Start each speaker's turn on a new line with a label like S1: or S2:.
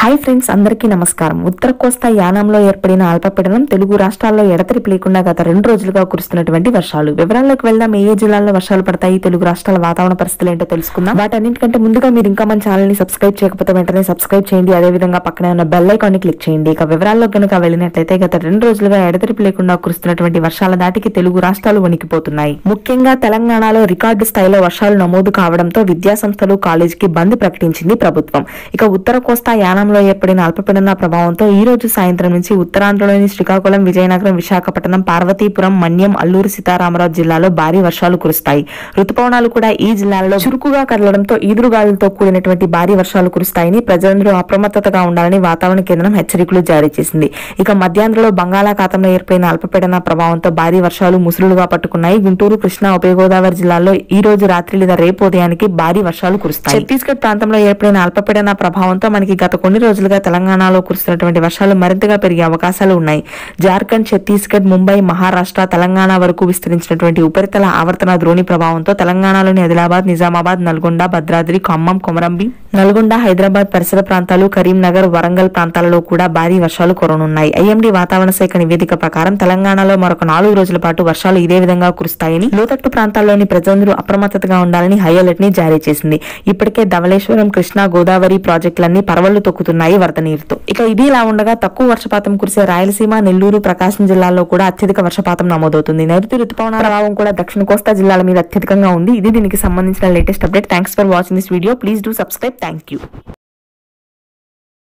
S1: hi friends అందరికీ నమస్కారం ఉత్తర కోస్తా యానంలో ఏర్పడిన అల్పపీడనం తెలుగు రాష్ట్రాల్లో ఎడతెరిపి లేకుండా గత రెండు రోజులుగా కురుస్తున్నటువంటి వర్షాలు వివరాల్లోకి వెళ్దాం ఏ ఏ జిల్లాల్లో వర్షాలు పడతాయి తెలుగు రాష్ట్రాల వాతావరణ పరిస్థితులు ఏంటో తెలుసుకుందాం వాటన్నిటికంటే ముందుగా మీరు ఇంకా మన ఛానల్ ని సబ్స్క్రైబ్ చేయకపోతే వెంటనే సబ్స్క్రైబ్ చేయండి అదే విధంగా పక్కనే ఉన్న బెల్ ఐకాన్ ని క్లిక్ చేయండి ఇక వివరాల్లో కనుక వెళ్ళినట్లయితే గత రెండు రోజులుగా ఎడతెరిపి లేకుండా కురుస్తున్నటువంటి వర్షాల దాటికి తెలుగు రాష్ట్రాలు వణికిపోతున్నాయి ముఖ్యంగా తెలంగాణలో రికార్డు స్థాయిలో వర్షాలు నమోదు కావడంతో విద్యా సంస్థలు కాలేజీకి బంద్ ప్రకటించింది ప్రభుత్వం ఇక ఉత్తర కోస్తా యానంలో ఏర్పడిన అల్పపీడన ప్రభావంతో ఈ రోజు సాయంత్రం నుంచి ఉత్తరాంధ్రలోని శ్రీకాకుళం విజయనగరం విశాఖపట్నం పార్వతీపురం మన్యం అల్లూరు సీతారామరాజు జిల్లాలో భారీ వర్షాలు కురుస్తాయి రుతుపవనాలు కూడా ఈ జిల్లాలలో చురుకుగా కదలడంతో ఈదురుగాలులతో కూడినటువంటి భారీ వర్షాలు కురుస్తాయని ప్రజలందరూ అప్రమత్తతగా ఉండాలని వాతావరణ కేంద్రం హెచ్చరికలు జారీ చేసింది ఇక మధ్యాంధ్రలో బంగాళాఖాతంలో ఏర్పడిన అల్పపీడన ప్రభావంతో భారీ వర్షాలు ముసురులుగా పట్టుకున్నాయి గుంటూరు కృష్ణా ఉభయ గోదావరి జిల్లాల్లో ఈ రోజు రాత్రి లేదా రేపు ఉదయానికి భారీ వర్షాలు కురుస్తాయి ఛత్తీస్గఢ్ ప్రాంతంలో ఏర్పడిన అల్పపీడన ప్రభావంతో మనకి గత కొన్ని రోజులుగా తెలంగాణలో కురుస్తున్నటువంటి వర్షాలు మరింతగా పెరిగే అవకాశాలు ఉన్నాయి జార్ఖండ్ ఛత్తీస్గఢ్ ముంబై మహారాష్ట్ర తెలంగాణ వరకు విస్తరించినటువంటి ఉపరితల ఆవర్తన ద్రోణి ప్రభావంతో తెలంగాణలోని ఆదిలాబాద్ నిజామాబాద్ నల్గొండ భద్రాద్రి ఖమ్మం కొమరంభీం నల్గొండ హైదరాబాద్ పరిసర ప్రాంతాలు కరీంనగర్ వరంగల్ ప్రాంతాలలో కూడా భారీ వర్షాలు కురనున్నాయి ఐఎండీ వాతావరణ శాఖ నివేదిక ప్రకారం తెలంగాణలో మరొక నాలుగు రోజుల పాటు వర్షాలు ఇదే విధంగా కురుస్తాయని లోతట్టు ప్రాంతాల్లోని ప్రజలందరూ అప్రమత్తతగా ఉండాలని హై అలర్ట్ ని జారీ చేసింది ఇప్పటికే ధవళేశ్వరం కృష్ణా గోదావరి ప్రాజెక్టులన్నీ పరవళ్లు తొక్కుతున్నాయి వరద నీరుతో ఇక ఇది ఇలా ఉండగా తక్కువ వర్షపాతం కురిసే రాయలసీమ నెల్లూరు ప్రకాశం జిల్లాల్లో కూడా అత్యధిక వర్షపాతం నమోదవుతుంది నైరుతి రుతుపవన ప్రభావం కూడా దక్షిణ కోస్తా జిల్లాల మీద అత్యధికంగా ఉంది ఇది దీనికి సంబంధించిన latest update thanks for watching this video please do subscribe thank you